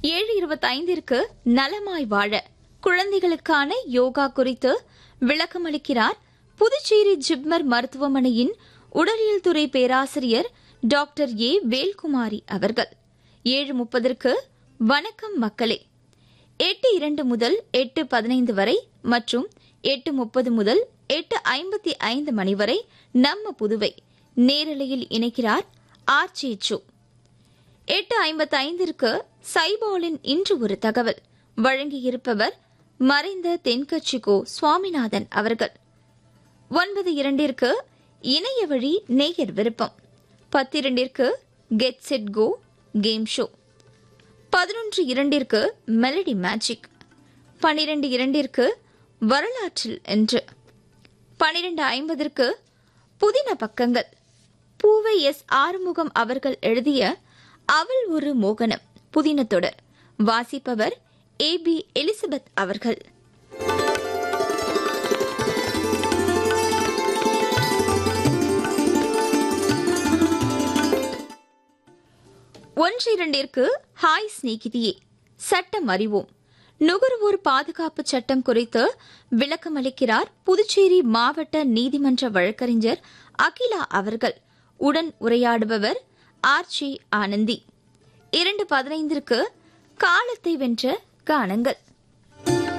ஏழு இருபத்தைந்திற்கு நலமாய் வாழ குழந்தைகளுக்கான யோகா குறித்து விளக்கமளிக்கிறார் புதுச்சேரி ஜிப்மர் மருத்துவமனையின் உடலியல் துறை பேராசிரியர் டாக்டர் ஏ வேல்குமாரி அவர்கள் ஏழு முப்பதற்கு வணக்கம் மக்களே எட்டு இரண்டு முதல் எட்டு பதினைந்து வரை மற்றும் எட்டு முப்பது முதல் எட்டு ஐம்பத்தி ஐந்து மணி வரை நம்ம புதுவை நேரலையில் இணைக்கிறார் ஆர் சேச்சு எட்டு ஐம்பத்தி ஐந்திற்கு சைபாலின் இன்று ஒரு தகவல் வழங்கியிருப்பவர் மறைந்த தென்கட்சிகோ சுவாமிநாதன் அவர்கள் ஒன்பது இரண்டிற்கு இணைய வழி நேயர் விருப்பம் பத்திரண்டிற்கு get set go game show பதினொன்று இரண்டிற்கு மெலடி மேஜிக் பனிரெண்டு இரண்டிற்கு வரலாற்றில் என்று பனிரெண்டு ஐம்பதற்கு புதின பக்கங்கள் பூவை எஸ் ஆறுமுகம் அவர்கள் எழுதிய அவள் ஒரு மோகனம் புதின தொடர் வாசிப்பவர் ஏ பி எலிசபெத் அவர்கள் ஒன்று இரண்டிற்கு ஹாய் ஸ்நேகிதியே சட்டம் அறிவோம் நுகர்வோர் பாதுகாப்பு சட்டம் குறித்து விளக்கமளிக்கிறார் புதுச்சேரி மாவட்ட நீதிமன்ற வழக்கறிஞர் அகிலா அவர்கள் உடன் உரையாடுபவர் ஆர் ஜி ஆனந்தி இரண்டு பதினைந்திற்கு காலத்தை வென்ற கானங்கள்